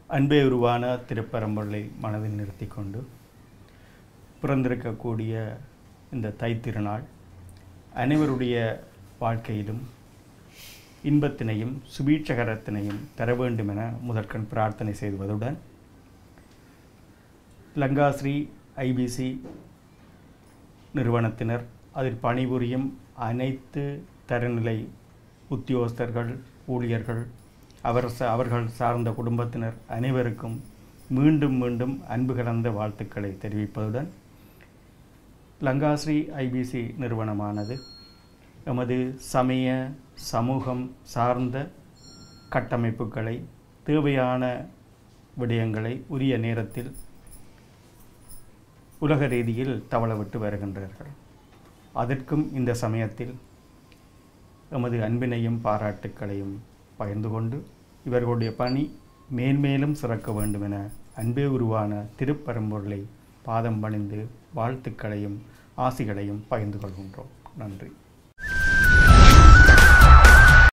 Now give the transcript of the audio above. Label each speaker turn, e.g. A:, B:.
A: அன்பே உருவான திருப்பரம்பொருளை மனதில் நிறுத்தி கொண்டு பிறந்திருக்கக்கூடிய இந்த தைத்திருநாள் அனைவருடைய வாழ்க்கையிலும் இன்பத்தினையும் சுபீட்சகரத்தினையும் தர வேண்டும் என முதற்கண் பிரார்த்தனை செய்வதுடன் லங்காஸ்ரீ ஐபிசி நிறுவனத்தினர் அதில் பணிபுரியும் அனைத்து தரநிலை உத்தியோகஸ்தர்கள் ஊழியர்கள் அவர் ச- அவர்கள் சார்ந்த குடும்பத்தினர் அனைவருக்கும் மீண்டும் மீண்டும் அன்பு கலந்த வாழ்த்துக்களை தெரிவிப்பதுடன் லங்காஸ்ரீ ஐபிசி நிறுவனமானது எமது சமய சமூகம் சார்ந்த கட்டமைப்புகளை தேவையான விடயங்களை உரிய நேரத்தில் உலக ரீதியில் தவளவிட்டு வருகின்றார்கள் அதற்கும் இந்த சமயத்தில் எமது அன்பினையும் பாராட்டுக்களையும் பகிர்ந்து கொண்டு இவர்களுடைய பணி மேன்மேலும் சிறக்க வேண்டும் என அன்பே உருவான திருப்பரம்பொருளை பாதம் பணிந்து வாழ்த்துக்களையும் ஆசிகளையும் பகிர்ந்து கொள்கின்றோம் நன்றி